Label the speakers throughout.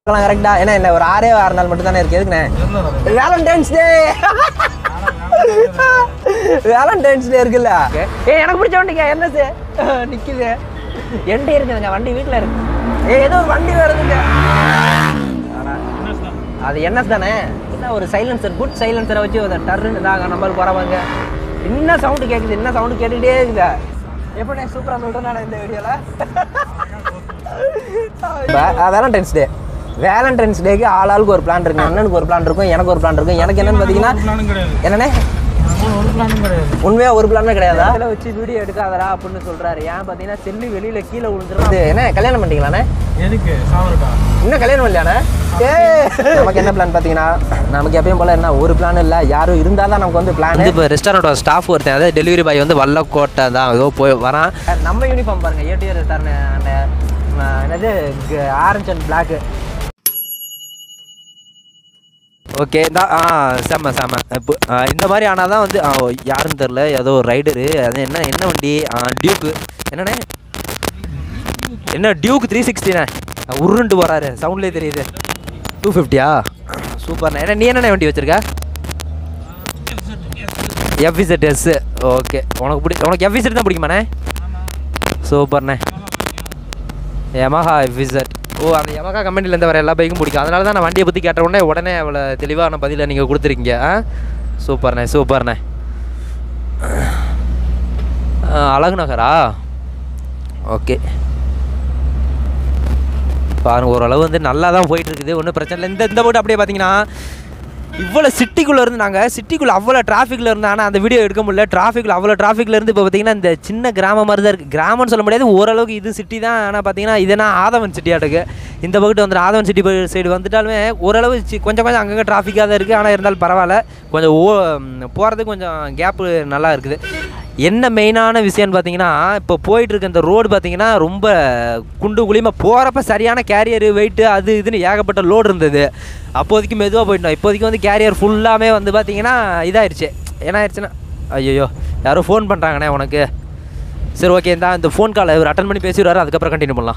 Speaker 1: கரெக்டா ஏன்னா என்ன ஒரு ஆறே ஆறு நாள் மட்டும் தானே இருக்கு எதுக்குண்ணே வேலண்டைன்ஸ் டே வேலண்டைன்ஸ் டே இருக்குல்ல ஏ எனக்கு பிடிச்ச வண்டிங்க என்ன சார் நிக்குது என்கிட்ட இருக்குதுங்க வண்டி வீட்டில் இருக்கு ஏ ஏதோ ஒரு வண்டி வருதுங்க ஆனா, அது என்எஸ் தானே என்ன ஒரு சைலன்சர் குட் சைலன்சரை வச்சு ஒரு டர்ன்னு தாங்க நம்மளுக்கு போகிறவங்க என்ன சவுண்டு கேட்குது என்ன சவுண்டு கேட்டுக்கிட்டே இருக்குதா எப்படி சூப்பராக சொல்கிறேன் நான் இந்த வீடியோவில் வேலண்டைன்ஸ் டே வேலண்டைன்ஸ் டேக்கு ஆள் ஆளுக்கு ஒரு பிளான் இருக்கு அண்ணனுக்கு ஒரு பிளான் இருக்கும் எனக்கு ஒரு பிளான் இருக்கும் எனக்கு என்னன்னு பார்த்தீங்கன்னா
Speaker 2: பிளானும் கிடையாது
Speaker 1: என்னண்ணே
Speaker 2: ஒரு பிளானும் கிடையாது
Speaker 1: உண்மையா ஒரு பிளான் கிடையாதா அதில் வச்சு வீடியோ எடுக்காதடா அப்படின்னு சொல்றாரு ஏன் பார்த்தீங்கன்னா செல்லு வெளியில கீழே விழுந்துரும் என்ன கல்யாணம் பண்ணிட்டீங்களாண்ணே
Speaker 2: எதுக்கு சாவரட்டா
Speaker 1: இன்னும் கல்யாணம் இல்லையாண்ணே ஏ நமக்கு என்ன பிளான் பார்த்தீங்கன்னா நமக்கு எப்பயும் போல என்ன ஒரு பிளான் இல்லை யாரும் இருந்தால் தான் நமக்கு வந்து பிளான்
Speaker 3: வந்து இப்போ ரெஸ்டாரண்ட்டோட ஸ்டாஃப் ஒருத்தன் அதாவது டெலிவரி பாய் வந்து வல்லக்கோட்டை தான் ஏதோ போய் வரான்
Speaker 1: நம்ம யூனிஃபார்ம் பாருங்க ஏடிஆர் ரெஸ்டாரண்ட் அந்த அஹ், என்னது ஆரஞ்ச் அண்ட் பிளாக்
Speaker 3: ஓகே இந்த ஆ செம்ம செம்ம இப்போ ஆ, இந்த மாதிரி ஆனால் தான் வந்து ஆ, ஓ, யாருன்னு தெரில ஏதோ ஒரு ரைடரு அது என்ன என்ன வண்டி ஆ, டியூக்கு என்னண்ணே என்ன டியூக் த்ரீ சிக்ஸ்டிண்ணே உருண்டு போகிறாரு சவுண்ட்லேயே தெரியுது டூ ஃபிஃப்டியா சூப்பர்ண்ணே என்ன நீ என்னண்ணே வண்டி வச்சிருக்க எஃபிசெட் எஸ் ஓகே உனக்கு பிடி உனக்கு எஃபிசெட் தான் பிடிக்குமாண்ணே சூப்பர்ண்ணே யமஹா எஃபிசெட் ஓ அந்த யமஹா கம்பெனிலேருந்து வர எல்லா பைக்கும் பிடிக்கும் அதனால தான் நான் வண்டியை பற்றி கேட்ட உடனே உடனே அவ்வளோ தெளிவான பதிலை நீங்கள் கொடுத்துருக்கீங்க ஆ சூப்பர்ண்ணே சூப்பர்ண்ணே ஆ, அழகு நகரா ஓகே பாருங்க ஓரளவு வந்து நல்லா தான் போயிட்டு இருக்குது ஒன்றும் பிரச்சனை இல்லை இந்த இந்த போட்டு அப்படியே பார்த்தீங்கன்னா இவ்வளோ சிட்டிக்குள்ளே இருந்து நாங்கள் சிட்டிக்குள்ளே அவ்வளோ டிராஃபிக்கில் இருந்தால் ஆனால் அந்த வீடியோ எடுக்க முடியல டிராஃபிக்கில் அவ்வளோ டிராஃபிக்கில் இருந்து இப்போ பார்த்தீங்கன்னா இந்த சின்ன கிராமம் மாதிரி தான் இருக்குது கிராமம்னு சொல்ல முடியாது ஓரளவுக்கு இது சிட்டி தான் ஆனால் பார்த்தீங்கன்னா இதுனா ஆதவன் சிட்டியாட்டுக்கு இந்த பக்கத்து வந்து ஆதவன் சிட்டி சைடு வந்துட்டாலுமே ஓரளவு சி- கொஞ்சம் கொஞ்சம் அங்கங்கே டிராஃபிக்காக தான் இருக்குது ஆனால் இருந்தாலும் பரவாயில்ல கொஞ்சம் ஓ போகிறதுக்கு கொஞ்சம் கேப்பு நல்லா இருக்குது என்ன மெயினான விஷயம்னு பார்த்தீங்கன்னா இப்போ போயிட்டு இருக்க இந்த ரோடு பார்த்தீங்கன்னா ரொம்ப குண்டு குழியமாக போகிறப்ப சரியான கேரியர் வெயிட்டு அது இதுன்னு ஏகப்பட்ட லோடு இருந்தது அப்போதைக்கு மெதுவாக போயிட்டோம் இப்போதைக்கு வந்து கேரியர் ஃபுல்லாமே வந்து பார்த்தீங்கன்னா இதாயிருச்சு என்ன ஆயிடுச்சுன்னா ஐயோ யாரோ ஃபோன் பண்ணுறாங்கண்ணே உனக்கு சரி ஓகே இந்த இந்த ஃபோன் காலை இவர் அட்டன் பண்ணி பேசிடுவார் அதுக்கப்புறம் கண்டினியூ பண்ணலாம்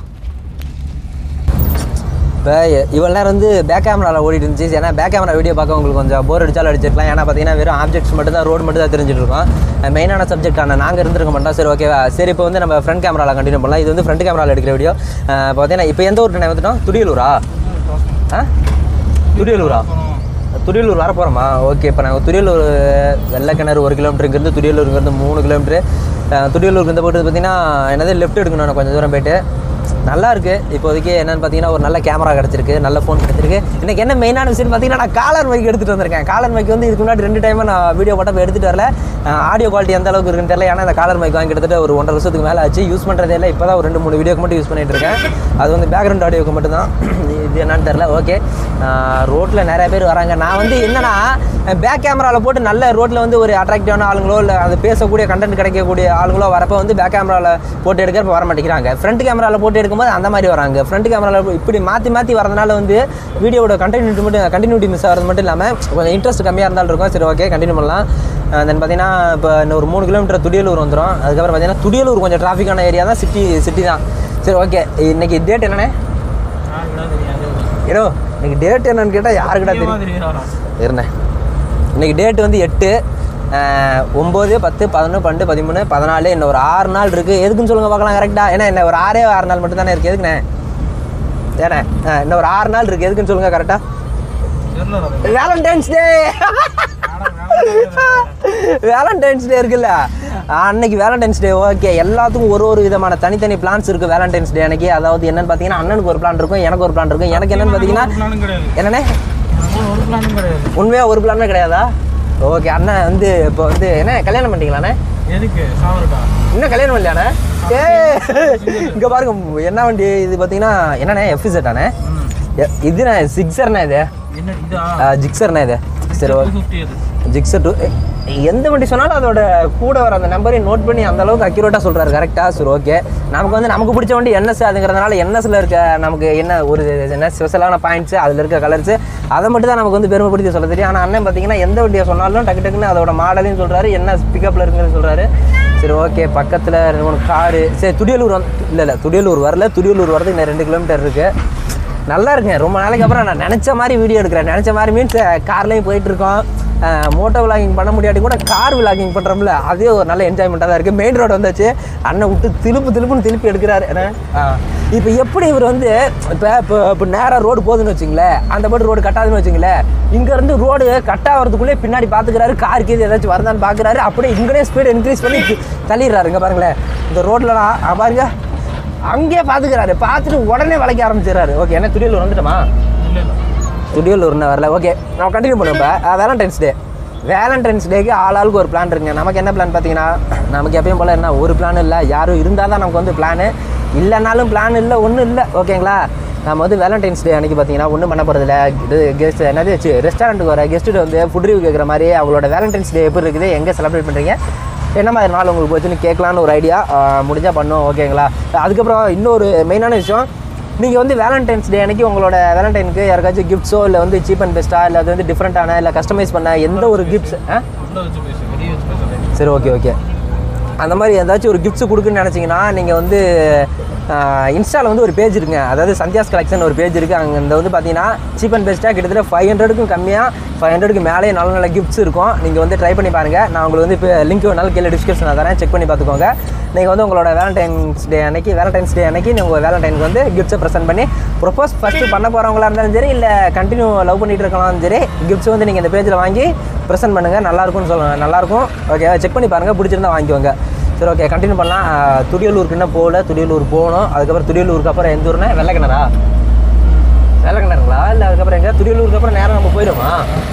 Speaker 1: இப்போ இவ்வளோ நேரம் வந்து பேக் கேமராவில் ஓடிட்டு இருந்துச்சு ஏன்னா பேக் கேமரா வீடியோ பார்க்க உங்களுக்கு கொஞ்சம் போர் அடிச்சாலும் அடிச்சிருக்கலாம் ஏன்னா பார்த்தீங்கன்னா வெறும் ஆப்ஜெக்ட்ஸ் மட்டும் தான் ரோடு மட்டும் தான் தெரிஞ்சுட்டு இருக்கோம் மெயினான சப்ஜெக்டான நாங்கள் இருந்திருக்க மாட்டோம் சரி ஓகேவா சரி இப்போ வந்து நம்ம ஃப்ரண்ட் கேமராவில் கண்டினியூ பண்ணலாம் இது வந்து ஃப்ரண்ட் கேமராவில் எடுக்கிற வீடியோ பார்த்தீங்கன்னா இப்போ எந்த ஊருக்கு வந்துட்டோம் துடியலூரா ஆ துடியலூரா துடியலூர் வர போகிறோமா ஓகே இப்போ நாங்கள் துடியலூர் வெள்ளக்கிணறு ஒரு கிலோமீட்டர் இங்கேருந்து துடியலூருங்கிறது மூணு கிலோமீட்டரு துடியலூருக்கு இந்த போட்டு பார்த்தீங்கன்னா என்னது லெஃப்ட் எடுக்கணும் நான் கொஞ்சம் தூரம் போயிட்டு நல்லா இருக்கு இப்போதைக்கு என்னன்னு பார்த்தீங்கன்னா ஒரு நல்ல கேமரா கிடச்சிருக்கு நல்ல ஃபோன் கிடச்சிருக்கு இன்னைக்கு என்ன மெயினான விஷயம் பார்த்தீங்கன்னா நான் காலர் மைக் எடுத்துகிட்டு வந்திருக்கேன் காலர் மைக் வந்து இதுக்கு முன்னாடி ரெண்டு டைம் நான் வீடியோ போட்டப்போ எடுத்துகிட்டு வரல ஆடியோ குவாலிட்டி எந்த அளவுக்கு இருக்குன்னு தெரியல ஏன்னா இந்த காலர் மைக் வாங்கி கிட்டத்தட்ட ஒரு ஒன்றரை வருஷத்துக்கு மேலே ஆச்சு யூஸ் பண்ணுறதே இல்லை இப்போ தான் ஒரு ரெண்டு மூணு வீடியோக்கு மட்டும் யூஸ் பண்ணிட்டு இருக்கேன் அது வந்து பேக்ரவுண்ட் ஆடியோக்கு மட்டும் தான் இது என்னன்னு தெரில ஓகே ரோட்டில் நிறைய பேர் வராங்க நான் வந்து என்னன்னா பேக் கேமராவில் போட்டு நல்ல ரோட்டில் வந்து ஒரு அட்ராக்டிவான ஆளுங்களோ இல்லை அது பேசக்கூடிய கண்டென்ட் கிடைக்கக்கூடிய ஆளுங்களோ வரப்போ வந்து பேக் கேமராவில் போட்டு எடுக்கிறப்ப வர மாட்டேங்கிறாங்க ஃப்ரண்ட் கேமராவில் போட்டு எடுக்கும்போது அந்த மாதிரி வராங்க ஃப்ரண்ட் கேமராவில் இப்படி மாற்றி மாற்றி வரதுனால வந்து வீடியோட கண்டினியூட்டி மட்டும் கண்டினியூட்டி மிஸ் ஆகிறது மட்டும் இல்லாமல் கொஞ்சம் இன்ட்ரெஸ்ட் கம்மியாக இருந்தாலும் இருக்கும் சரி ஓகே கண்டினியூ பண்ணலாம் தென் பார்த்தீங்கன்னா இப்போ இன்னும் ஒரு மூணு கிலோமீட்டர் துடியலூர் வந்துடும் அதுக்கப்புறம் பார்த்தீங்கன்னா துடியலூர் கொஞ்சம் டிராஃபிக்கான ஏரியா தான் சிட்டி சிட்டி தான் சரி ஓகே இன்னைக்கு டேட் என்னண்ணே
Speaker 2: யாருக்குடா தெரியாது
Speaker 1: ஏடோ இன்னைக்கு டேட் என்னன்னு கேட்டால் யாருக்கிட்ட தெரியும்
Speaker 2: தெரியாதா
Speaker 1: இருண்ணே இன்னைக்கு டேட் வந்து எட்டு அஹ், ஒம்பது பத்து பதினொன்று பன்னெண்டு பதிமூணு பதினாலு இன்னும் ஒரு ஆறு நாள் இருக்குது எதுக்குன்னு சொல்லுங்க பார்க்கலாம் கரெக்டாக ஏன்னா என்ன ஒரு ஆறே ஆறு நாள் மட்டும் தானே இருக்குது எதுக்குண்ணே ஏண்ணே அஹ், இன்னும் ஒரு ஆறு நாள் இருக்குது எதுக்குன்னு சொல்லுங்க கரெக்டாக
Speaker 2: தெரியலடா
Speaker 1: வேலண்டைன்ஸ் டே வேலண்டைன்ஸ் டே இருக்குல்ல அன்னைக்கு வேலண்டைன்ஸ் டே ஓகே எல்லாத்துக்கும் ஒரு ஒரு விதமான தனித்தனி பிளான்ஸ் இருக்குது வேலண்டைன்ஸ் டே அன்னைக்கு அதாவது என்னன்னு பார்த்தீங்கன்னா அண்ணனுக்கு ஒரு பிளான் இருக்கும் எனக்கு ஒரு பிளான் இருக்கும் எனக்கு என்னன்னு பார்த்தீங்கன்னா
Speaker 2: ஒரு பிளானும் கிடையாது
Speaker 1: என்னண்ணே
Speaker 2: ஒரு பிளானும் கிடையாது
Speaker 1: உண்மையாக ஒரு பிளானே கிடையாதா ஓகே அண்ணன் வந்து இப்போ வந்து என்ன கல்யாணம் பண்ணிட்டீங்களாண்ணே
Speaker 2: எதுக்கு சாவரட்டா
Speaker 1: இன்னும் கல்யாணம் இல்லையாண்ணே ஏ இங்கே பாருங்க என்ன வண்டி இது பார்த்தீங்கன்னா என்னண்ணே எஃபிசெட்டாண்ணே இதுண்ணே சிக்ஸர்ண்ணே இது
Speaker 2: என்ன இதா
Speaker 1: ஜிக்ஸர்ண்ணே இது சரி ஓகே
Speaker 2: 250 அது
Speaker 1: ஜிக்ஸர் டூ எந்த வண்டி சொன்னாலும் அதோட கூட வர அந்த நம்பரையும் நோட் பண்ணி அந்த அளவுக்கு அக்யூரேட்டாக சொல்கிறாரு கரெக்டாக சரி ஓகே நமக்கு வந்து நமக்கு பிடிச்ச வண்டி என்எஸ் அதுங்கிறதுனால என்எஸ்ல இருக்க நமக்கு என்ன ஒரு என்ன ஸ்பெஷலான பாயிண்ட்ஸ் அதில் இருக்க கலர்ஸ் அதை மட்டும் தான் நமக்கு வந்து பெருமைப்படுத்தி சொல்ல தெரியும் ஆனால் அண்ணன் பார்த்தீங்கன்னா எந்த வண்டியை சொன்னாலும் டக்கு டக்குன்னு அதோட மாடலையும் சொல்கிறாரு என்ன பிக்கப்பில் இருக்குன்னு சொல்கிறாரு சரி ஓகே பக்கத்தில் ரெண்டு மூணு காரு சரி துடியலூர் வந்து இல்லை இல்லை துடியலூர் வரல துடியலூர் வரதுக்கு இன்னும் ரெண்டு கிலோமீட்டர் இருக்குது நல்லா இருக்குங்க ரொம்ப நாளைக்கு அப்புறம் நான் நினச்ச மாதிரி வீடியோ எடுக்கிறேன் நினச்ச மாதிரி மீன்ஸ் கார்லேயும் போயிட்டு இருக்கோம் மோட்டோ விலாகிங் பண்ண முடியாட்டி கூட கார் விலாகிங் பண்ணுறோம்ல அதே ஒரு நல்ல என்ஜாய்மெண்ட்டாக தான் இருக்குது மெயின் ரோடு வந்தாச்சு அண்ணன் விட்டு திருப்பு திருப்புன்னு திருப்பி எடுக்கிறாரு என்ன இப்போ எப்படி இவர் வந்து இப்போ இப்போ இப்போ நேராக ரோடு போகுதுன்னு வச்சுங்களேன் அந்த பட்டு ரோடு கட்டாதுன்னு வச்சுங்களேன் இங்கேருந்து ரோடு கட்டாகிறதுக்குள்ளே பின்னாடி பார்த்துக்கிறாரு காருக்கு இது ஏதாச்சும் வருதான்னு பார்க்குறாரு அப்படியே இங்கனே ஸ்பீடு இன்க்ரீஸ் பண்ணி தள்ளிடுறாரு இங்கே பாருங்களேன் இந்த ரோட்லலாம் ஆ, பாருங்க அங்கேயே பார்த்துக்கிறாரு பார்த்துட்டு உடனே வளைக்க ஆரம்பிச்சிடுறாரு ஓகே என்ன துடியல் வந்துட்டோமா
Speaker 2: இல்லை இல்லை
Speaker 1: துடியல் இன்னும் வரல ஓகே நான் கண்டினியூ பண்ணுவேன் இப்போ வேலண்டைன்ஸ் டே வேலண்டைன்ஸ் டேக்கு ஆள் ஆளுக்கு ஒரு பிளான் இருக்குங்க நமக்கு என்ன பிளான் பார்த்தீங்கன்னா நமக்கு எப்பயும் போல் என்ன ஒரு பிளான் இல்லை யாரும் இருந்தால் தான் நமக்கு வந்து பிளானு இல்லைனாலும் பிளான் இல்லை ஒன்றும் இல்லை ஓகேங்களா நம்ம வந்து வேலண்டைன்ஸ் டே அன்றைக்கி பார்த்தீங்கன்னா ஒன்றும் பண்ண போகிறதில்ல இது கெஸ்ட் என்னது ரெஸ்டாரண்ட்டுக்கு வர கெஸ்ட்டு வந்து ஃபுட் ரிவ்யூ கேட்குற மாதிரி அவங்களோட வேலண்டைன்ஸ் டே எப்படி இருக்குது எங்கே செலிப்ரேட் பண்ணுறீங்க என்ன மாதிரி நாள் உங்களுக்கு போச்சுன்னு கேட்கலான்னு ஒரு ஐடியா முடிஞ்சால் பண்ணோம் ஓகேங்களா அதுக்கப்புறம் இன்னொரு மெயினான விஷயம் நீங்கள் வந்து வேலண்டைன்ஸ் டே அன்னைக்கு உங்களோட வேலண்டைனுக்கு யாருக்காச்சும் கிஃப்ட்ஸோ இல்லை வந்து சீப் அண்ட் பெஸ்ட்டாக இல்லை அது வந்து டிஃப்ரெண்ட்டான இல்லை கஸ்டமைஸ் பண்ண எந்த ஒரு கிஃப்ட்ஸ் ஆ
Speaker 2: உள்ள வச்சு பேசு வெளியே வச்சு பேச
Speaker 1: சரி ஓகே ஓகே அந்த மாதிரி ஏதாச்சும் ஒரு கிஃப்ட்ஸ் கொடுக்குன்னு நினச்சிங்கன்னா நீங்கள் வந்து இன்ஸ்டாவில் வந்து ஒரு பேஜ் இருக்குங்க அதாவது சந்தியாஸ் கலெக்ஷன் ஒரு பேஜ் இருக்குது அங்கே இந்த வந்து பார்த்தீங்கன்னா சீப் அண்ட் பெஸ்ட்டாக கிட்டத்தட்ட ஃபைவ் ஹண்ட்ரடுக்கும் கம்மியாக ஃபைவ் ஹண்ட்ரடுக்கு மேலே நல்ல நல்ல கிஃப்ட்ஸ் இருக்கும் நீங்கள் வந்து ட்ரை பண்ணி பாருங்கள் நான் உங்களுக்கு வந்து இப்போ லிங்க் வேணாலும் கீழே டிஸ்கிரிப்ஷனில் தரேன் செக் பண்ணி பார்த்துக்கோங்க நீங்கள் வந்து உங்களோட வேலண்டைன்ஸ் டே அன்னைக்கு வேலண்டைன்ஸ் டே அன்னைக்கு நீங்கள் உங்கள் வேலண்டைனுக்கு வந்து கிஃப்ட்ஸை ப்ரெசென்ட் பண்ணி ப்ரொப்போஸ் ஃபஸ்ட்டு பண்ண போகிறவங்களா இருந்தாலும் சரி இல்லை கண்டினியூ லவ் பண்ணிட்டு இருக்கலாம்னு சரி கிஃப்ட்ஸ் வந்து நீங்கள் இந்த பேஜில் வாங்கி ப்ரெசென்ட் பண்ணுங்கள் நல்லாயிருக்கும்னு சொல்லுங்கள் நல்லாயிருக்கும் ஓகே செக் பண்ணி பாருங்கள் பிடிச்சிருந்தா வாங்கிக்கோங்க சரி ஓகே கண்டினியூ பண்ணலாம் அஹ், துடியலூருக்கு இன்னும் போகல துடியலூர் போகணும் அதுக்கப்புறம் துடியலூருக்கு அப்புறம் எந்த ஊர்னா வெள்ளக்கிணறா வெள்ளக்கிணறுங்களா இல்லை அதுக்கப்புறம் எங்கே துடியலூருக்கு அப்புறம் நேரம் நம்ம போயிடுமா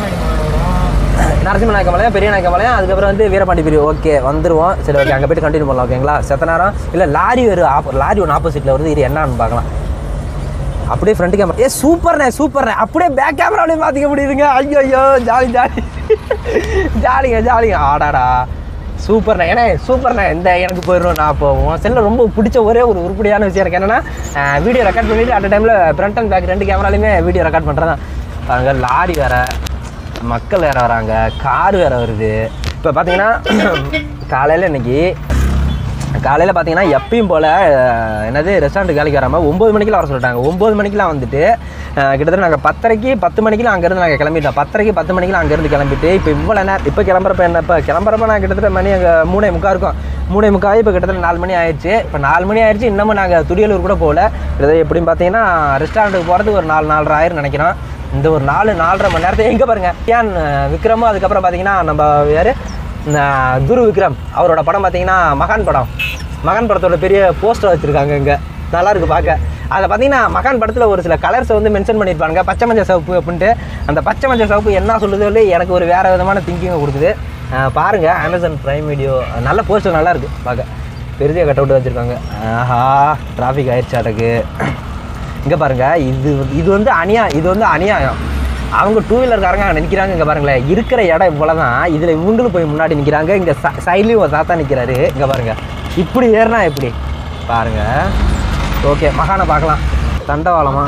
Speaker 1: நரசிம்ம நாயக்கமலையம் பெரிய நாயக்கமலையம் அதுக்கப்புறம் வந்து வீரபாண்டி பிரிவு ஓகே வந்துருவோம் சரி ஓகே அங்கே போயிட்டு கண்டினியூ பண்ணலாம் ஓகேங்களா செத்த நேரம் இல்லை லாரி ஒரு ஆப் லாரி ஒன்று ஆப்போசிட்டில் வருது இது என்னன்னு பார்க்கலாம் அப்படியே ஃப்ரண்ட் கேமரா ஏ சூப்பர்ண்ணே சூப்பர்ண்ணே அப்படியே பேக் கேமராவிலே பார்த்துக்க முடியுதுங்க ஐயோ ஐயோ ஜாலி ஜாலி ஜாலிங்க ஜாலிங்க ஆடாடா சூப்பர்ண்ணே ஏன்னா சூப்பர்ண்ணே இந்த எனக்கு போயிடும் நான் போவோம் செல்லில் ரொம்ப பிடிச்ச ஒரே ஒரு உருப்படியான விஷயம் எனக்கு என்னன்னா வீடியோ ரெக்கார்ட் பண்ணிட்டு அந்த டைமில் ஃப்ரண்ட் அண்ட் பேக் ரெண்டு கேமராலையுமே வீடியோ ரெக்கார்ட் பண்ணுறேன் பாருங்க லாரி வேற மக்கள் வேற வராங்க கார் வேற வருது இப்போ பார்த்தீங்கன்னா காலையில் இன்னைக்கு காலையில் பார்த்தீங்கன்னா எப்பயும் போல் அஹ், என்னது ரெஸ்டாரண்ட் வேலைக்கு வராமல் ஒம்பது மணிக்கெலாம் வர சொல்லிட்டாங்க ஒம்பது மணிக்கெலாம் வந்துட்டு அஹ், கிட்டத்தட்ட நாங்கள் பத்தரைக்கு பத்து மணிக்கெலாம் அங்கேருந்து நாங்கள் கிளம்பிட்டோம் பத்தரைக்கு பத்து மணிக்கெலாம் அங்கேருந்து கிளம்பிட்டு இப்போ இவ்வளோ நேரம் இப்போ கிளம்புறப்ப என்ன இப்போ கிளம்புறப்ப நான் கிட்டத்தட்ட மணி அங்கே மூணே முக்கா இருக்கும் மூணே முக்காய் இப்போ கிட்டத்தட்ட நாலு மணி ஆயிடுச்சு இப்போ நாலு மணி ஆயிடுச்சு இன்னமும் நாங்கள் துடியலூர் கூட போகல கிட்டத்தட்ட எப்படின்னு பார்த்தீங்கன்னா ரெஸ்டாரண்ட்டுக்கு போகிறதுக்கு ஒரு நாலு நாலரை ஆயிரம் நினைக்கிறோம் இந்த ஒரு நாலு நாலரை மணி நேரத்தை எங்கே பாருங்க ஏன் விக்ரமும் அதுக்கப்புறம் பார்த்தீங்கன்னா நம்ம யார் இந்த குரு விக்ரம் அவரோட படம் பார்த்தீங்கன்னா மகான் படம் மகான் படத்தோட பெரிய போஸ்டர் வச்சுருக்காங்க இங்கே நல்லா இருக்கு பார்க்க அதை பார்த்தீங்கன்னா மகான் படத்தில் ஒரு சில கலர்ஸை வந்து மென்ஷன் பண்ணியிருப்பாங்க பச்சை மஞ்சள் சிவப்பு அப்படின்ட்டு அந்த பச்சை மஞ்சள் சிவப்பு என்ன சொல்லுது இல்லை எனக்கு ஒரு வேறு விதமான திங்கிங்கை கொடுக்குது அஹ் பாருங்க அமேசான் ப்ரைம் வீடியோ நல்ல போஸ்டர் நல்லா இருக்கு பார்க்க பெரிய கட் அவுட் வச்சுருக்காங்க ஆஹா டிராஃபிக் ஆயிடுச்சாட்டுக்கு இங்கே பாருங்க இது இது வந்து அநியா இது வந்து அநியாயம் அவங்க டூ வீலர்காரங்க அங்கே நிற்கிறாங்க இங்கே பாருங்களேன் இருக்கிற இடம் இவ்வளோ தான் இதில் இவங்களும் போய் முன்னாடி நிற்கிறாங்க இங்கே சைட்லேயும் ஒரு தாத்தா நிற்கிறாரு இங்கே பாருங்க இப்படி ஏறினா எப்படி பாருங்க ஓகே மகானை பார்க்கலாம் தண்டவாளமா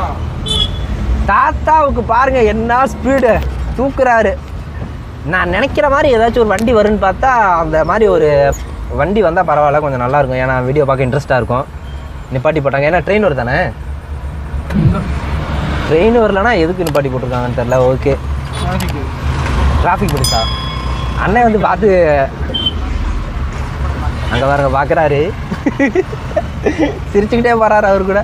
Speaker 1: தாத்தாவுக்கு பாருங்க என்ன ஸ்பீடு தூக்குறாரு நான் நினைக்கிற மாதிரி ஏதாச்சும் ஒரு வண்டி வரும்னு பார்த்தா அந்த மாதிரி ஒரு வண்டி வந்தால் பரவாயில்ல கொஞ்சம் நல்லா இருக்கும் ஏன்னா வீடியோ பார்க்க இன்ட்ரெஸ்ட்டாக இருக்கும் நிப்பாட்டி போட்டாங்க ஏன்னா ட்ரெயின் வருது தானே ட்ரெயின் வரலனா எதுக்கு நிப்பாட்டி போட்டிருக்காங்கன்னு தெரில ஓகே டிராஃபிக் போலீஸா அண்ணன் வந்து பார்த்து அங்கே பாருங்க பார்க்குறாரு சிரிச்சுக்கிட்டே போகிறாரு அவர் கூட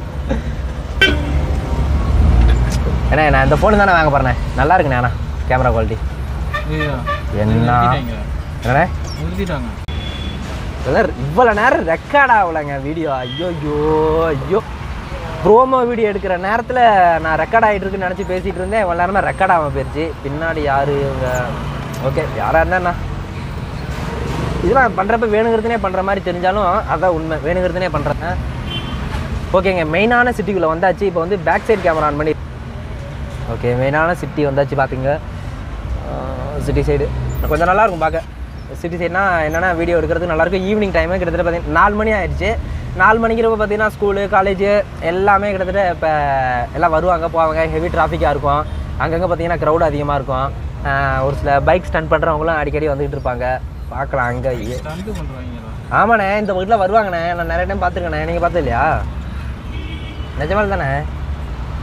Speaker 1: அண்ணே நான் இந்த ஃபோனு தானே வாங்க போகிறேன் நல்லா இருக்குண்ணே அண்ணா கேமரா குவாலிட்டி என்ன என்னண்ணே
Speaker 2: நிறுத்திட்டாங்க
Speaker 1: இதெல்லாம் இவ்வளோ நேரம் ரெக்கார்ட் ஆகலைங்க வீடியோ ஐயோ ஐயோ ஐயோ ப்ரோமோ வீடியோ எடுக்கிற நேரத்தில் நான் ரெக்கார்ட் ஆகிட்டு இருக்குன்னு நினச்சி பேசிகிட்டு இருந்தேன் இவ்வளோ நேரமாக ரெக்கார்ட் ஆகாமல் போயிடுச்சு பின்னாடி யார் இவங்க ஓகே யாராக இருந்தாண்ணா இதெல்லாம் பண்ணுறப்ப வேணுங்கிறதுனே பண்ணுற மாதிரி தெரிஞ்சாலும் அதான் உண்மை வேணுங்கிறதுனே பண்ணுறேன் ஓகேங்க மெயினான சிட்டிக்குள்ளே வந்தாச்சு இப்போ வந்து பேக் சைடு கேமரா ஆன் பண்ணி ஓகே மெயினான சிட்டி வந்தாச்சு பார்த்துங்க சிட்டி சைடு கொஞ்சம் நல்லா இருக்கும் பார்க்க சிட்டி சைடுனா என்னென்னா வீடியோ எடுக்கிறதுக்கு நல்லாயிருக்கும் ஈவினிங் டைமு கிட்டத்தட்ட பார்த்தீங்கன்னா நாலு மணி ஆயிடுச்சு நாலு மணிக்கிறப்ப பார்த்தீங்கன்னா ஸ்கூலு காலேஜு எல்லாமே கிட்டத்தட்ட இப்போ எல்லாம் வருவாங்க போவாங்க ஹெவி டிராஃபிக்காக இருக்கும் அங்கங்கே பார்த்தீங்கன்னா க்ரௌட் அதிகமாக இருக்கும் ஆஹ் ஒரு சில பைக் ஸ்டண்ட் பண்ணுறவங்களும் அடிக்கடி வந்துகிட்டு இருப்பாங்க பார்க்கலாம் அங்கே
Speaker 2: ஸ்டண்ட் பண்ணுறாங்களா
Speaker 1: ஆமாண்ணே இந்த வீட்டில் வருவாங்கண்ணே நான் நிறைய டைம் பார்த்துருக்கேண்ணே நீங்கள் பார்த்தது இல்லையா நிஜமால் தானே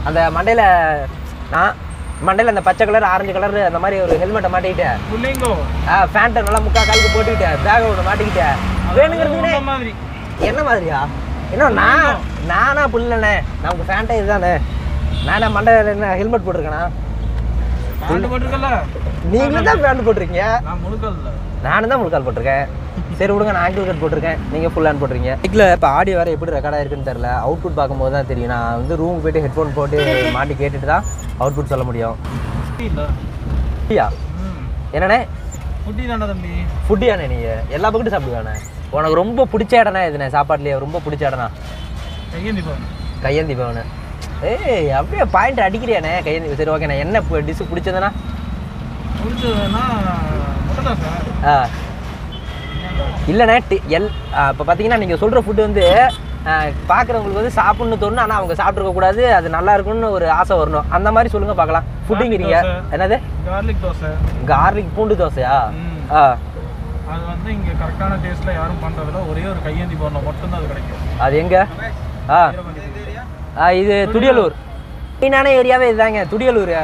Speaker 1: அந்த மண்டையில் நான் மண்டையில் அந்த பச்சை கலர் ஆரஞ்சு கலர் அந்த மாதிரி ஒரு ஹெல்மெட்டை மாட்டிக்கிட்டேன்
Speaker 2: புள்ளைங்கோ
Speaker 1: ஃபேண்ட்டை நல்லா முக்கா காலுக்கு போட்டுக்கிட்டேன் பேக்கை ஒன்று மாட்டிக்கிட்டேன் வேணுங்கிறதுக்குனே
Speaker 2: உன்ன மாதிரி
Speaker 1: என்ன மாதிரியா என்ன நான் நானா புள்ளண்ணே நமக்கு ஃபேண்ட்டே இதுதானே நானே மண்டையில் என்ன ஹெல்மெட் போட்டிருக்கேனா
Speaker 2: பேண்ட் போட்டிருக்கல
Speaker 1: நீங்களும் தான் பேண்ட் போட்டிருக்கீங்க
Speaker 2: நான் முழுக்கல் இல்ல
Speaker 1: நானும் தான் முழுக்கால் போட்டிருக்கேன் சரி விடுங்க நான் ஆங்கிள் கட் போட்டிருக்கேன் நீங்கள் ஃபுல் ஹேண்ட் போட்டிருக்கீங்க இதில் இப்போ ஆடியோ வேறு எப்படி ரெக்கார்ட் ஆயிருக்குன்னு தெரில அவுட்புட் பார்க்கும்போது தான் தெரியும் நான் வந்து ரூமுக்கு போயிட்டு ஹெட்ஃபோன் போட்டு மாட்டி கேட்டுட்டு தான் அவுட்புட் சொல்ல முடியும்
Speaker 2: குட்டி இல்ல
Speaker 1: அப்படியா
Speaker 2: ம்
Speaker 1: என்னண்ணே
Speaker 2: குட்டி தாண்டா தம்பி
Speaker 1: ஃபுட்டியாண்ணே நீங்கள் எல்லா பக்கட்டும் சாப்பிடுவானே உனக்கு ரொம்ப பிடிச்ச இடம்னா எதுண்ணே சாப்பாட்லேயே ரொம்ப பிடிச்ச இடம்னா
Speaker 2: கையேந்தி பவன்
Speaker 1: கையேந்தி பவனு ஏய் அப்படியே பாயிண்ட் அடிக்கிறியாண்ணே கையேந்தி சரி ஓகேண்ணே என்ன டிஷ்ஷு பிடிச்சதுன்னா
Speaker 2: முடிச்சதுன்னா முட்டை தோசை
Speaker 1: ஆ இல்லைண்ணே டி எல் இப்போ பார்த்தீங்கன்னா நீங்கள் சொல்கிற ஃபுட்டு வந்து பார்க்குறவங்களுக்கு வந்து சாப்பிட்ணுன்னு தோணும் ஆனால் அவங்க சாப்பிட்ருக்க கூடாது அது நல்லா இருக்கும்னு ஒரு ஆசை வரணும் அந்த மாதிரி சொல்லுங்கள் பார்க்கலாம் ஃபுட்டுங்கிறீங்க
Speaker 2: தோசை.
Speaker 1: என்னது
Speaker 2: கார்லிக் தோசை
Speaker 1: கார்லிக் பூண்டு தோசையா
Speaker 2: ம்.
Speaker 1: ஆ
Speaker 2: அது வந்து இங்க கரெக்டான டேஸ்ட்ல யாரும் பண்றதில்ல ஒரே ஒரு கையேந்தி பவனில் மட்டும்தான் அது கிடைக்கும்
Speaker 1: அது எங்கே ஆ ஆ இது துடியலூர் மெயினான ஏரியாவே இதுதாங்க துடியலூர்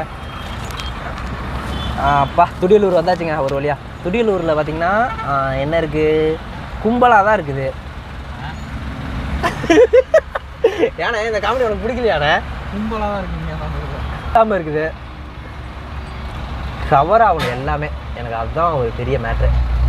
Speaker 1: ஆ, அப்பா துடியலூர் வந்தாச்சுங்க ஒரு வழியா துடியலூரில் பார்த்தீங்கன்னா ஆ, என்ன இருக்குது கும்பலாக தான் இருக்குது ஏண்ணே இந்த காமெடி உனக்கு பிடிக்கலையாண்ணே
Speaker 2: கும்பலாக தான் இருக்கீங்க நான் சொல்றேன்.
Speaker 1: இல்லாமல் இருக்குது கவர் ஆகணும் எல்லாமே எனக்கு அதுதான் ஒரு பெரிய மேட்ரு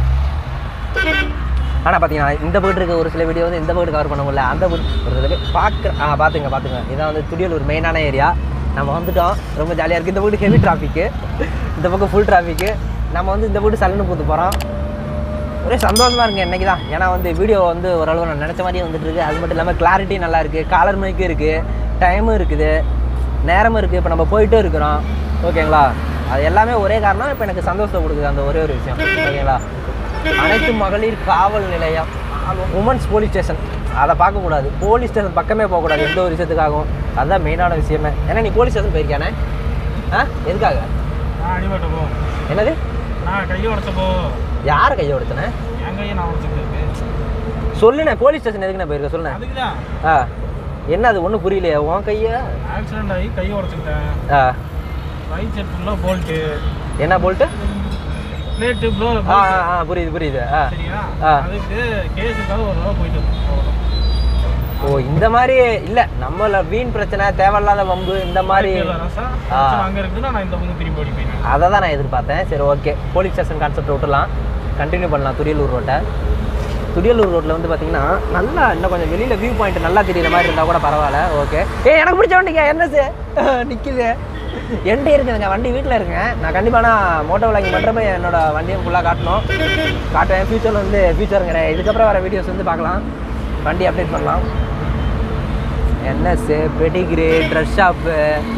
Speaker 1: ஆனால் பார்த்தீங்கன்னா இந்த பக்கத்து இருக்க ஒரு சில வீடியோ வந்து இந்த பக்கத்து கவர் பண்ண முடியல அந்த பக்கத்து ஒரு சில பேர் பார்க்க ஆ பார்த்துங்க பார்த்துங்க இதான் வந்து துடியலூர் மெயினான ஏரியா நம்ம வந்துட்டோம் ரொம்ப ஜாலியாக இருக்குது இந்த பக்கத்து ஹெவி டிராஃபிக்கு இந்த பக்கம் ஃபுல் டிராஃபிக்கு நம்ம வந்து இந்த பக்கத்து சலனு பூத்து போகிறோம் ஒரே சந்தோஷமாக இருக்குங்க இன்னைக்கு தான் ஏன்னா வந்து வீடியோ வந்து ஓரளவு நான் நினச்ச மாதிரியே வந்துட்டு இருக்கு அது மட்டும் இல்லாமல் கிளாரிட்டி நல்லா இருக்குது காலர் மைக்கும் இருக்குது டைமும் இருக்குது நேரமும் இருக்குது இப்போ நம்ம போயிட்டும் இருக்கிறோம் ஓகேங்களா அது எல்லாமே ஒரே காரணம் இப்போ எனக்கு சந்தோஷத்தை கொடுக்குது அந்த ஒரே ஒரு விஷயம் ஓகேங்களா அனைத்து மகளிர் காவல் நிலையம் உமன்ஸ் போலீஸ் ஸ்டேஷன் அதை பார்க்கக்கூடாது போலீஸ் ஸ்டேஷன் பக்கமே போகக்கூடாது எந்த ஒரு விஷயத்துக்காகவும் அதுதான் மெயினான விஷயமே ஏன்னா நீ போலீஸ் ஸ்டேஷன் போயிருக்கானே ஆ எதுக்காக
Speaker 2: நான் அடிபட்ட போ
Speaker 1: என்னது
Speaker 2: நான் கையை உடச்சப்போ
Speaker 1: யாரை கையை கொடுத்தனே
Speaker 2: என் கையை நான் உடச்சிக்கிட்டு
Speaker 1: சொல்லுண்ணே போலீஸ் ஸ்டேஷன் எதுக்கு நான் போயிருக்க சொல்லுண்ணே
Speaker 2: அதுக்கு தான்
Speaker 1: ஆ என்ன அது ஒன்றும் புரியலையே உன் கையா
Speaker 2: ஆக்சிடென்ட் ஆகி கையை உடச்சிக்கிட்டேன்
Speaker 1: ஆ
Speaker 2: ரைட் சைட் ஃபுல்லாக போல்ட்டு
Speaker 1: என்ன போல்ட்டு
Speaker 2: பிளேட்டு ப்ளோ
Speaker 1: ஆ ஆ, ஆ புரியுது புரியுது ஆ
Speaker 2: சரியா
Speaker 1: ஆ.
Speaker 2: அதுக்கு கேஸுக்காக ஒரு தடவை போயிட்டு வந்தோம். அவ்வளவுதான்.
Speaker 1: ஓ இந்த மாதிரி இல்லை நம்மள வீண் பிரச்சனை தேவையில்லாத வம்பு இந்த மாதிரி
Speaker 2: இல்ல, ரசா,
Speaker 1: ஆ.
Speaker 2: பிரச்சனை அங்க இருக்குன்னா நான் இந்த பக்கம் திரும்பி ஓடி போயிட்டேன்
Speaker 1: அதை தான் நான் எதிர்பார்த்தேன் சரி ஓகே போலீஸ் ஸ்டேஷன் கான்செப்ட் விட்டுலாம் கண்டினியூ பண்ணலாம் துடியலூர் ரோட்டை துடியலூர் ரோட்டில் வந்து பார்த்தீங்கன்னா நல்லா இன்னும் கொஞ்சம் வெளியில் வியூ பாயிண்ட் நல்லா தெரியுற மாதிரி இருந்தால் கூட பரவாயில்ல ஓகே ஏய் எனக்கு பிடிச்ச வண்டிங்க என்ன சார் நிற்குது என்கிட்ட இருக்குதுங்க வண்டி வீட்டில் இருக்குங்க நான் கண்டிப்பாக நான் மோட்டோ விளாங்கிங் பண்ணுறப்ப என்னோட வண்டியும் ஃபுல்லாக காட்டணும் காட்டுவேன் ஃபியூச்சரில் வந்து ஃபியூச்சருங்கிற இதுக்கப்புறம் வர வீடியோஸ் வந்து பார்க்கலாம் வண்டி அப்டேட் பண்ணலாம் என்எஸ்ஸு பெடிகிரி ட்ரெஸ் ஷாப்பு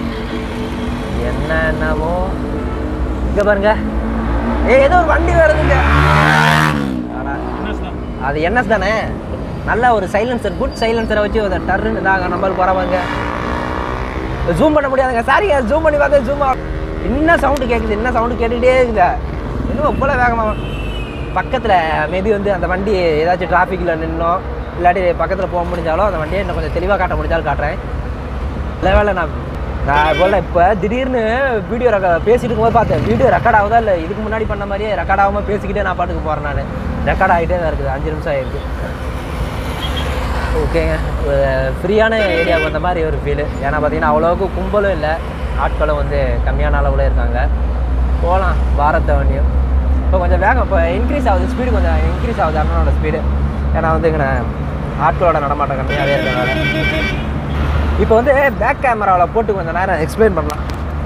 Speaker 1: என்னென்னமோ இங்கே பாருங்க ஏ ஏதோ ஒரு வண்டி வருதுங்க ஆனா, அது என்எஸ் தானே நல்ல ஒரு சைலன்சர் குட் சைலன்சரை வச்சு ஒரு டர்ன்னு தாங்க நம்மளுக்கு போகிறவங்க ஜூம் பண்ண முடியாதுங்க சாரிங்க ஜூம் பண்ணி பார்த்தா ஜூம் என்ன சவுண்டு கேட்குது என்ன சவுண்டு கேட்டுகிட்டே இருக்குதா இன்னும் இவ்வளோ வேகமாக பக்கத்தில் மேபி வந்து அந்த வண்டி ஏதாச்சும் டிராஃபிக்கில் நின்னோம் இல்லாட்டி பக்கத்தில் போக முடிஞ்சாலும் அந்த வண்டியை இன்னும் கொஞ்சம் தெளிவாக காட்ட முடிஞ்சாலும் காட்டுறேன் இல்லை வேலை நான் நான் போல இப்போ திடீர்னு வீடியோ ரெக்க பேசிட்டு இருக்கும்போது பார்த்தேன் வீடியோ ரெக்கார்ட் ஆகுதா இல்லை இதுக்கு முன்னாடி பண்ண மாதிரியே ரெக்கார்ட் ஆகாமல் பேசிக்கிட்டே நான் பாட்டுக்கு போகிறேன் நான் ரெக்கார்ட் ஆகிட்டே தான் இருக்குது அஞ்சு நிமிஷம் ஆகிருக்கு ஓகேங்க ஃப்ரீயான ஏரியாவுக்கு வந்த மாதிரி ஒரு ஃபீலு ஏன்னா பார்த்தீங்கன்னா அவ்வளோவுக்கு கும்பலும் இல்லை ஆட்களும் வந்து கம்மியான அளவில் இருக்காங்க போகலாம் பாரத்தை வண்டியும் இப்போ கொஞ்சம் வேகம் இப்போ இன்க்ரீஸ் ஆகுது ஸ்பீடு கொஞ்சம் இன்க்ரீஸ் ஆகுது அண்ணனோட ஸ்பீடு ஏன்னா வந்து இங்கே ஆட்களோட நடமாட்டம் கம்மியாகவே இருக்கிறனால இப்போ வந்து பேக் கேமராவில் போட்டு கொஞ்சம் நேரம் எக்ஸ்பிளைன் பண்ணலாம்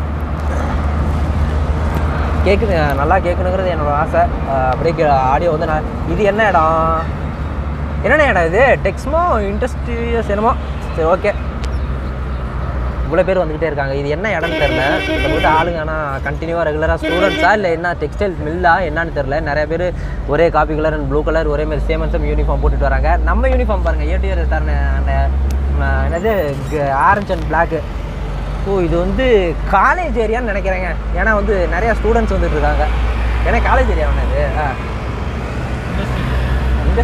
Speaker 1: கேட்குது நல்லா கேட்கணுங்கிறது என்னோட ஆசை அஹ் அப்படியே ஆடியோ வந்து நான் இது என்ன இடம் என்னென்ன இடம் இது டெக்ஸ்மோ இண்டஸ்ட்ரியஸ் என்னமோ சரி ஓகே இவ்வளோ பேர் வந்துக்கிட்டே இருக்காங்க இது என்ன இடம்னு தெரில இந்த போட்டு ஆளுங்க ஆனால் கண்டினியூவாக ரெகுலராக ஸ்டூடெண்ட்ஸா இல்லை என்ன டெக்ஸ்டைல் மில்லா என்னன்னு தெரில நிறைய பேர் ஒரே coffee colour and blue colour ஒரே மாதிரி சேம் சேம் யூனிஃபார்ம் போட்டுட்டு வராங்க நம்ம யூனிஃபார்ம் பாருங்கள் ஏடிஆர் தர அந்த அஹ், என்னது ஆரஞ்ச் அண்ட் பிளாக்கு ஓ இது வந்து காலேஜ் ஏரியான்னு நினைக்கிறேங்க ஏன்னா வந்து நிறையா ஸ்டூடெண்ட்ஸ் வந்துட்டு இருக்காங்க ஏன்னா காலேஜ் ஏரியா ஒன்று இது ஆ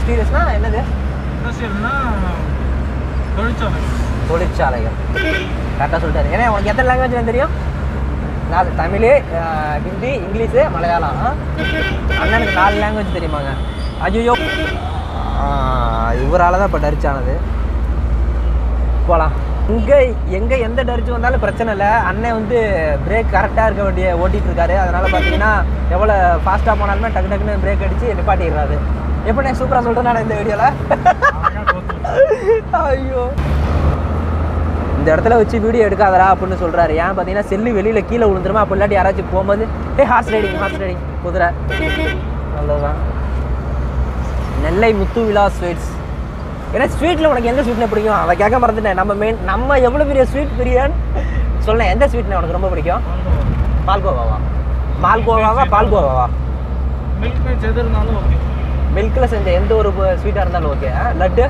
Speaker 1: இண்டஸ்ட்ரியஸ்னால் என்னது
Speaker 2: இண்டஸ்ட்ரியல்னா தொழிற்சாலை
Speaker 1: தொழிற்சாலைகள் கரெக்டாக சொல்லிட்டாரு ஏன்னா உனக்கு எத்தனை லாங்குவேஜ் தெரியும் நாலு தமிழ் அஹ், ஹிந்தி இங்கிலீஷு மலையாளம் ஆ? அண்ணனுக்கு நாலு லாங்குவேஜ் தெரியுமாங்க ஐயோ இவரால் தான் இப்போ டரிச்சானது போகலாம் இங்கே எங்கே எந்த டரிச்சு வந்தாலும் பிரச்சனை இல்லை அண்ணன் வந்து பிரேக் கரெக்டாக இருக்க வேண்டிய ஓட்டிகிட்டு இருக்காரு அதனால் பார்த்தீங்கன்னா எவ்வளோ ஃபாஸ்ட்டாக போனாலுமே டக்கு டக்குன்னு பிரேக் அடித்து நிப்பாட்டிடுறாரு எப்படி சூப்பராக சொல்கிறேன் நான் இந்த வீடியோவில்
Speaker 2: அழகா கோத்து
Speaker 1: ஐயோ இந்த இடத்துல வச்சு வீடியோ எடுக்காதடா அப்படின்னு சொல்றாரு ஏன் பார்த்தீங்கன்னா செல்லு வெளியில் கீழே விழுந்துருமா அப்படி இல்லாட்டி யாராச்சும் போகும்போது ஏ ஹார்ஸ் ரைடிங் ஹார்ஸ் ரைடிங் குதிரை அவ்வளோதான் நெல்லை முத்து விழா ஸ்வீட்ஸ் ஏன்னா ஸ்வீட்டில் உனக்கு எந்த ஸ்வீட்னு பிடிக்கும் அதை கேட்க மறந்துட்டேன் நம்ம மெயின் நம்ம எவ்வளோ பெரிய ஸ்வீட் பிரியான் சொல்லேன் எந்த ஸ்வீட்னு உனக்கு ரொம்ப பிடிக்கும் பால்கோவாவா மால்கோவாவா பால்கோவாவா
Speaker 2: மில்க் மேட்ச் எது இருந்தாலும் ஓகே
Speaker 1: மில்கில் செஞ்ச எந்த ஒரு ஸ்வீட்டாக இருந்தாலும் ஓகே லட்டு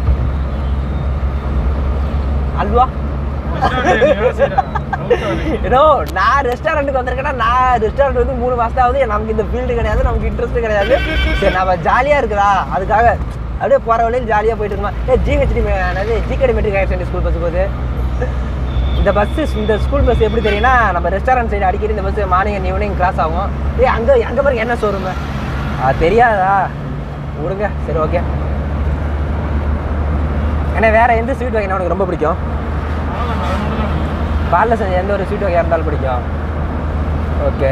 Speaker 1: அல்வா ஏதோ நான் ரெஸ்டாரண்ட்டுக்கு வந்திருக்கேன்னா நான் ரெஸ்டாரண்ட் வந்து மூணு மாதம் ஆகுது நமக்கு இந்த ஃபீல்டு கிடையாது நமக்கு இன்ட்ரெஸ்ட் கிடையாது சரி நம்ம ஜாலியாக இருக்குதா அதுக்காக அப்படியே போகிற வழியில் ஜாலியாக போயிட்டு இருக்கோம் ஏ ஜிஹெச்டி என்னது GKD matric higher secondary school bus போகுது இந்த பஸ்ஸு இந்த ஸ்கூல் பஸ் எப்படி தெரியும்னா நம்ம ரெஸ்டாரண்ட் சைடு அடிக்கடி இந்த bus morning and evening cross ஆகும் ஏ அங்கே அங்கே பாருங்க என்ன ஷோரூம் அது தெரியாதா விடுங்க சரி ஓகே ஏன்னா வேற எந்த ஸ்வீட் வகை உனக்கு ரொம்ப பிடிக்கும் பாலில் செஞ்ச எந்த ஒரு ஸ்வீட் வகையாக இருந்தாலும் பிடிக்கும் ஓகே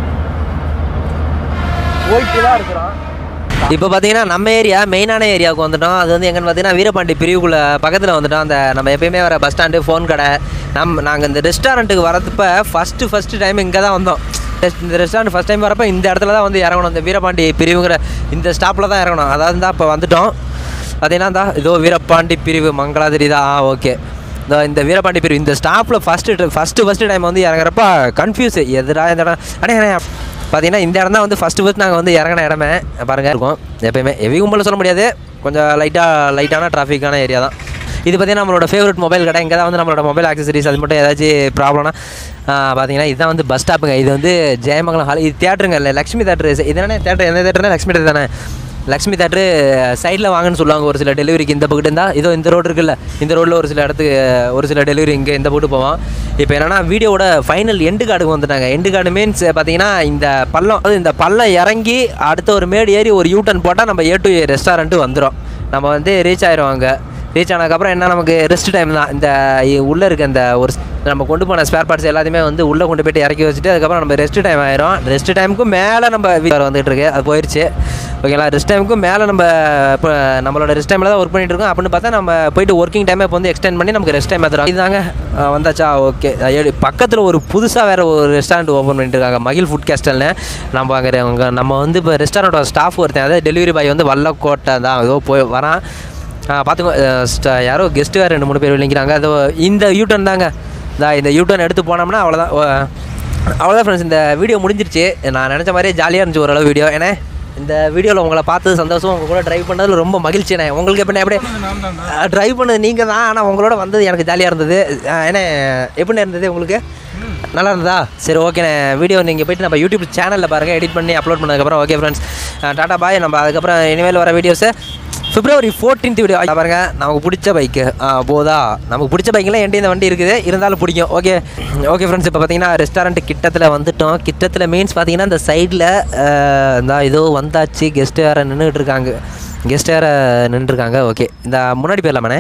Speaker 1: போயிட்டு தான் இருக்கிறோம்
Speaker 3: இப்போ பார்த்தீங்கன்னா நம்ம ஏரியா மெயினான ஏரியாவுக்கு வந்துட்டோம் அது வந்து எங்கன்னு பார்த்தீங்கன்னா வீரபாண்டி பிரிவுக்குள்ள பக்கத்தில் வந்துட்டோம் அந்த நம்ம எப்பயுமே வர பஸ் ஸ்டாண்டு ஃபோன் கடை நம்ம நாங்கள் இந்த ரெஸ்டாரண்ட்டுக்கு வரப்ப ஃபஸ்ட்டு ஃபஸ்ட்டு டைம் இங்கே தான் வந்தோம் Rest- இந்த ரெஸ்டாரண்ட் ஃபஸ்ட் டைம் வரப்போ இந்த இடத்துல தான் வந்து இறங்கணும் இந்த வீரபாண்டி பிரிவுங்கிற இந்த ஸ்டாப்பில் தான் இறங்கணும் அதாவது தான் இப்போ வந்துட்டோம் பார்த்தீங்கன்னா தான் இதோ வீரபாண்டி பிரிவு மங்களாதிரி தான் ஆ ஓகே இந்த இந்த வீரபாண்டி பிரிவு இந்த ஸ்டாப்பில் ஃபஸ்ட்டு ஃபஸ்ட்டு ஃபஸ்ட்டு டைம் வந்து இறங்குறப்ப கன்ஃபியூஸ் எதுடா இந்த இடம் அண்ணே அண்ணே பார்த்தீங்கன்னா இந்த இடம் தான் வந்து ஃபஸ்ட்டு ஃபஸ்ட் நாங்கள் வந்து இறங்கின இடமே பாருங்க இருக்கும் எப்பயுமே ஹெவி கும்பலில் சொல்ல முடியாது கொஞ்சம் லைட்டாக லைட்டான டிராஃபிக்கான ஏரியா தான் இது பார்த்தீங்கன்னா நம்மளோட ஃபேவரட் மொபைல் கடை இங்கே தான் வந்து நம்மளோட மொபைல் ஆக்சசரிஸ் அது மட்டும் ஏதாச்சும் ப்ராப்ளம்னா பார்த்தீங்கன்னா இதுதான் வந்து பஸ் ஸ்டாப்புங்க இது வந்து ஜெயமங்கலம் ஹால் இது தேட்டருங்க இல்லை லக்ஷ்மி தேட்டர் இது என்ன தேட்டர் எந்த தேட்டர்னா லக்ஷ்மி தேட்டர் தானே லக்ஷ்மி தேட்டரு சைடில் வாங்கன்னு சொல்லுவாங்க ஒரு சில டெலிவரிக்கு இந்த பக்கத்து இருந்தால் இதோ இந்த ரோடு இருக்குல்ல இந்த ரோட்டில் ஒரு சில இடத்துக்கு ஒரு சில டெலிவரி இங்கே இந்த போட்டு போவோம் இப்போ என்னன்னா வீடியோவோட ஃபைனல் எண்டு கார்டுக்கு வந்துட்டாங்க எண்டு கார்டு மீன்ஸ் பார்த்தீங்கன்னா இந்த பள்ளம் அது இந்த பள்ளம் இறங்கி அடுத்த ஒரு மேடு ஏறி ஒரு யூட்டன் போட்டால் நம்ம ஏ டு ஏ ரெஸ்டாரண்ட்டு வந்துடும் நம்ம வந்து ரீச் ஆயிரும் அங்கே ரீச் ஆனதுக்கப்புறம் என்ன நமக்கு ரெஸ்ட் டைம் தான் இந்த இ- உள்ளே இருக்க இந்த ஒரு நம்ம கொண்டு போன ஸ்பேர் பார்ட்ஸ் எல்லாத்தையுமே வந்து உள்ளே கொண்டு போயிட்டு இறக்கி வச்சுட்டு அதுக்கப்புறம் நம்ம ரெஸ்ட் டைம் ஆயிரும் ரெஸ்ட் டைமுக்கும் மேலே நம்ம வீட்டில் வந்துட்டு இருக்கு அது போயிடுச்சு ஓகேங்களா ரெஸ்ட் டைமுக்கும் மேலே நம்ம இப்போ நம்மளோட ரெஸ்ட் டைமில் தான் ஒர்க் பண்ணிட்டு இருக்கோம் அப்படின்னு பார்த்தா நம்ம போயிட்டு ஒர்க்கிங் டைமை இப்போ வந்து எக்ஸ்டெண்ட் பண்ணி நமக்கு ரெஸ்ட் டைம் எடுத்துறோம் இதுதாங்க ஆ, வந்தாச்சா ஓகே பக்கத்தில் ஒரு புதுசாக வேறு ஒரு ரெஸ்டாரண்ட் ஓப்பன் பண்ணிட்டு இருக்காங்க மகிழ் ஃபுட் கேஸ்டல்னு நம்ம அங்கே அவங்க நம்ம வந்து இப்போ ரெஸ்டாரண்ட்டோட ஸ்டாஃப் ஒருத்தன் அதாவது டெலிவரி பாய் வந்து வல்லக்கோட்டை தான் ஏதோ போய் வரான் ஆ, பார்த்துக்கோ அஹ், ஸ்ட- யாரோ கெஸ்ட்டு வேறு ரெண்டு மூணு பேர் விளங்கிறாங்க அது இந்த யூட்டர்ன் தாங்க இதா இந்த யூட்டர்ன் எடுத்து போனோம்னா அவ்வளோதான் அவ்வளோதான் ஃப்ரெண்ட்ஸ் இந்த வீடியோ முடிஞ்சிருச்சு நான் நினச்ச மாதிரியே ஜாலியாக இருந்துச்சு ஓரளவு வீடியோ ஏன்னா இந்த வீடியோவில் உங்களை பார்த்தது சந்தோஷம் உங்கள் கூட ட்ரைவ் பண்ணதில் ரொம்ப மகிழ்ச்சிண்ணே உங்களுக்கு எப்படி எப்படி
Speaker 2: நான் தான்
Speaker 3: ட்ரைவ் பண்ணது நீங்கள் தான் ஆனால் உங்களோட வந்தது எனக்கு ஜாலியாக இருந்தது அஹ், ஏன்னா எப்படி இருந்தது உங்களுக்கு நல்லா இருந்ததா சரி ஓகேண்ணே வீடியோ நீங்கள் போயிட்டு நம்ம யூடியூப் சேனலில் பாருங்கள் எடிட் பண்ணி அப்லோட் பண்ணதுக்கப்புறம் ஓகே ஃப்ரெண்ட்ஸ் டாடா பாய் நம்ம அதுக்கப்புறம் இனிமேல் வர வீடியோஸை பிப்ரவரி ஃபோர்டீன்த் வீடியோ பாருங்க நமக்கு பிடிச்ச பைக்கு போதா நமக்கு பிடிச்ச பைக்கில் என்கிட்ட இந்த வண்டி இருக்குது இருந்தாலும் பிடிக்கும் ஓகே ஓகே ஃப்ரெண்ட்ஸ் இப்போ பார்த்தீங்கன்னா ரெஸ்டாரண்ட் கிட்டத்தில் வந்துட்டோம் கிட்டத்தில் மீன்ஸ் பார்த்தீங்கன்னா இந்த சைடில் இந்த இதோ வந்தாச்சு கெஸ்ட்டு வேறு நின்றுட்டு இருக்காங்க கெஸ்ட் வேறு நின்றுருக்காங்க ஓகே இந்த முன்னாடி போயிடலாமாண்ணே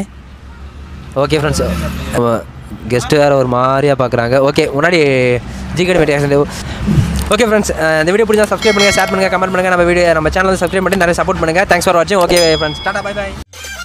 Speaker 3: ஓகே ஃப்ரெண்ட்ஸ் கெஸ்ட்டு வேறு ஒரு மாதிரியாக பார்க்குறாங்க ஓகே முன்னாடி ஜிகேடி மெட்டீரியல் ஓகே ஃப்ரெண்ட்ஸ் இந்த வீடியோ பிடிச்சா சப்ஸ்கிரைப் பண்ணுங்கள் ஷேர் பண்ணுங்கள் கமெண்ட் பண்ணுங்கள் நம்ம வீடியோ நம்ம சேனல் சப்ஸ்கிரைப் பண்ணி நிறைய சப்போர்ட் பண்ணுங்கள் தேங்க்ஸ் ஃபார் வாட்சிங் okay friends tata bye by